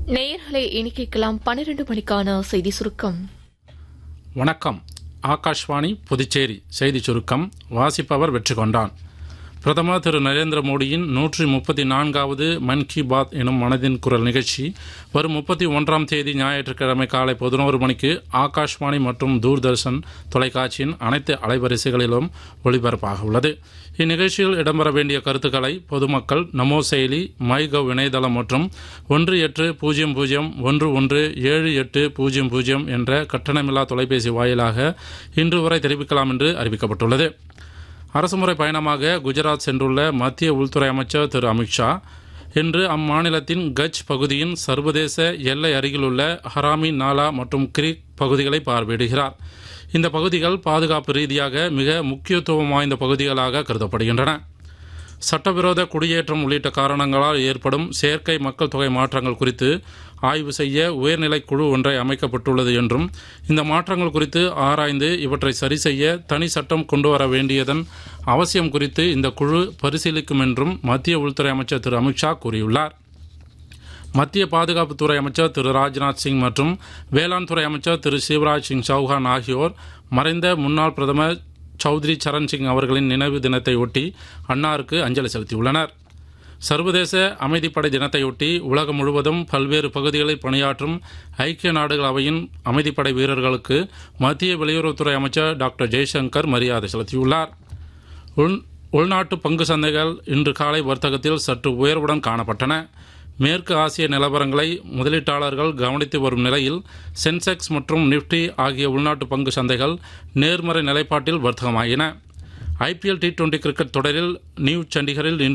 நேயர்களை இனி கேட்கலாம் பன்னிரண்டு மணிக்கான செய்தி சுருக்கம் வணக்கம் ஆகாஷ்வாணி புதுச்சேரி செய்தி சுருக்கம் வாசிப்பவர் வெற்றி கொண்டான் பிரதமர் திரு நரேந்திர மோடியின் நூற்றி முப்பத்தி நான்காவது மன் கி பாத் எனும் மனதின் குரல் நிகழ்ச்சி வரும் முப்பத்தி ஒன்றாம் தேதி ஞாயிற்றுக்கிழமை காலை பதினோரு மணிக்கு ஆகாஷ்வாணி மற்றும் தூர்தர்ஷன் தொலைக்காட்சியின் அனைத்து அலைவரிசைகளிலும் ஒளிபரப்பாக உள்ளது இந்நிகழ்ச்சியில் இடம்பெற வேண்டிய கருத்துக்களை பொதுமக்கள் நமோ செயலி மை கவ் இணையதளம் மற்றும் ஒன்று எட்டு பூஜ்ஜியம் பூஜ்ஜியம் ஒன்று ஒன்று ஏழு எட்டு பூஜ்ஜியம் பூஜ்ஜியம் என்ற கட்டணமில்லா தொலைபேசி வாயிலாக இன்று வரை தெரிவிக்கலாம் என்று அறிவிக்கப்பட்டுள்ளது அரசுமுறை பயணமாக குஜராத் சென்றுள்ள மத்திய உள்துறை அமைச்சர் திரு அமித்ஷா இன்று அம்மாநிலத்தின் கட்ச் பகுதியின் சர்வதேச எல்லை அருகிலுள்ள ஹராமி நாலா மற்றும் கிரீக் பகுதிகளை பார்வையிடுகிறார் இந்த பகுதிகள் பாதுகாப்பு ரீதியாக மிக முக்கியத்துவம் வாய்ந்த பகுதிகளாக கருதப்படுகின்றன சட்டவிரோத குடியேற்றம் உள்ளிட்ட காரணங்களால் ஏற்படும் செயற்கை மக்கள் தொகை மாற்றங்கள் குறித்து ஆய்வு செய்ய உயர்நிலை குழு ஒன்றை அமைக்கப்பட்டுள்ளது என்றும் இந்த மாற்றங்கள் குறித்து ஆராய்ந்து இவற்றை சரி செய்ய தனி சட்டம் கொண்டு வர வேண்டியதன் அவசியம் குறித்து இந்த குழு பரிசீலிக்கும் என்றும் மத்திய உள்துறை அமைச்சர் திரு அமித்ஷா கூறியுள்ளார் மத்திய பாதுகாப்புத்துறை அமைச்சர் திரு ராஜ்நாத் சிங் மற்றும் வேளாண் துறை அமைச்சர் திரு சிவராஜ் சிங் சௌஹான் ஆகியோர் மறைந்த முன்னாள் பிரதமர் சௌத்ரி சரண் சிங் அவர்களின் நினைவு தினத்தை ஒட்டி அன்னாருக்கு அஞ்சலி செலுத்தியுள்ளனர் சர்வதேச அமைதிப்படை தினத்தையொட்டி உலகம் முழுவதும் பல்வேறு பகுதிகளில் பணியாற்றும் ஐக்கிய நாடுகள் அவையின் அமைதிப்படை வீரர்களுக்கு மத்திய வெளியுறவுத்துறை அமைச்சர் டாக்டர் ஜெய்சங்கர் மரியாதை செலுத்தியுள்ளார் உள் உள்நாட்டு பங்கு சந்தைகள் இன்று காலை வர்த்தகத்தில் சற்று உயர்வுடன் காணப்பட்டன மேற்கு ஆசிய நிலவரங்களை முதலீட்டாளர்கள் கவனித்து வரும் நிலையில் சென்செக்ஸ் மற்றும் நிப்டி ஆகிய உள்நாட்டு பங்கு சந்தைகள் நேர்மறை நிலைப்பாட்டில் வர்த்தகமாகின ஐபிஎல் டி டுவெண்டி கிரிக்கெட் தொடரில் நியூ சண்டிகரில்